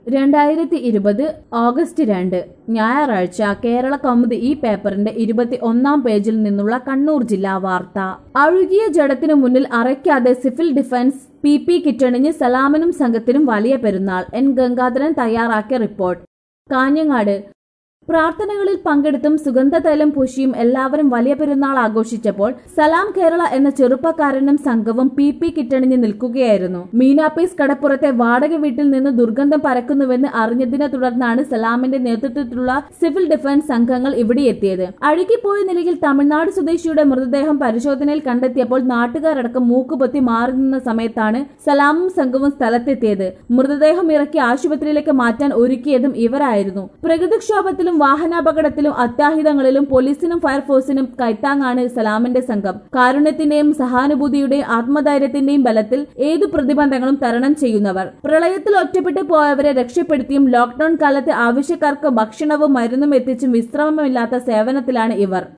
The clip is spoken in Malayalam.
രണ്ടായിരത്തി ഇരുപത് ഓഗസ്റ്റ് രണ്ട് ഞായറാഴ്ച കേരള കൗമുദി ഈ പേപ്പറിന്റെ ഇരുപത്തി ഒന്നാം പേജിൽ നിന്നുള്ള കണ്ണൂർ ജില്ലാ വാർത്ത അഴുകിയ ജഡത്തിനു മുന്നിൽ അറയ്ക്കാതെ സിവിൽ ഡിഫൻസ് പി പി കിറ്റണിഞ്ഞ് സലാമിനും സംഘത്തിനും വലിയ പെരുന്നാൾ എൻ ഗംഗാധരൻ തയ്യാറാക്കിയ റിപ്പോർട്ട് കാഞ്ഞങ്ങാട് പ്രാർത്ഥനകളിൽ പങ്കെടുത്തും സുഗന്ധതൈലം പൂശിയും എല്ലാവരും വലിയ പെരുന്നാൾ ആഘോഷിച്ചപ്പോൾ സലാം കേരള എന്ന ചെറുപ്പക്കാരനും സംഘവും പി പി കിട്ടണിഞ്ഞ് നിൽക്കുകയായിരുന്നു മീനാപ്പീസ് കടപ്പുറത്തെ വാടക വീട്ടിൽ നിന്ന് ദുർഗന്ധം പരക്കുന്നുവെന്ന് അറിഞ്ഞതിനെ തുടർന്നാണ് സലാമിന്റെ നേതൃത്വത്തിലുള്ള സിവിൽ ഡിഫൻസ് സംഘങ്ങൾ ഇവിടെ എത്തിയത് അഴുകിപ്പോയ നിലയിൽ തമിഴ്നാട് സ്വദേശിയുടെ മൃതദേഹം പരിശോധനയിൽ കണ്ടെത്തിയപ്പോൾ നാട്ടുകാരടക്കം മൂക്കുപൊത്തി മാറി നിന്ന സമയത്താണ് സലാമും സംഘവും സ്ഥലത്തെത്തിയത് മൃതദേഹം ഇറക്കി ആശുപത്രിയിലേക്ക് മാറ്റാൻ ഒരുക്കിയതും ഇവരായിരുന്നു പ്രകൃതിക്ഷോഭത്തിലും വാഹനാപകടത്തിലും അത്യാഹിതങ്ങളിലും പോലീസിനും ഫയർഫോഴ്സിനും കൈത്താങ്ങാണ് സലാമിന്റെ സംഘം കാരുണ്യത്തിന്റെയും സഹാനുഭൂതിയുടെയും ആത്മധൈര്യത്തിന്റെയും ബലത്തിൽ ഏതു പ്രതിബന്ധങ്ങളും തരണം ചെയ്യുന്നവർ പ്രളയത്തിൽ ഒറ്റപ്പെട്ടു പോയവരെ രക്ഷപ്പെടുത്തിയും ലോക്ഡൌൺ കാലത്ത് ആവശ്യക്കാർക്ക് ഭക്ഷണവും മരുന്നും എത്തിച്ചും വിശ്രമമില്ലാത്ത സേവനത്തിലാണ് ഇവർ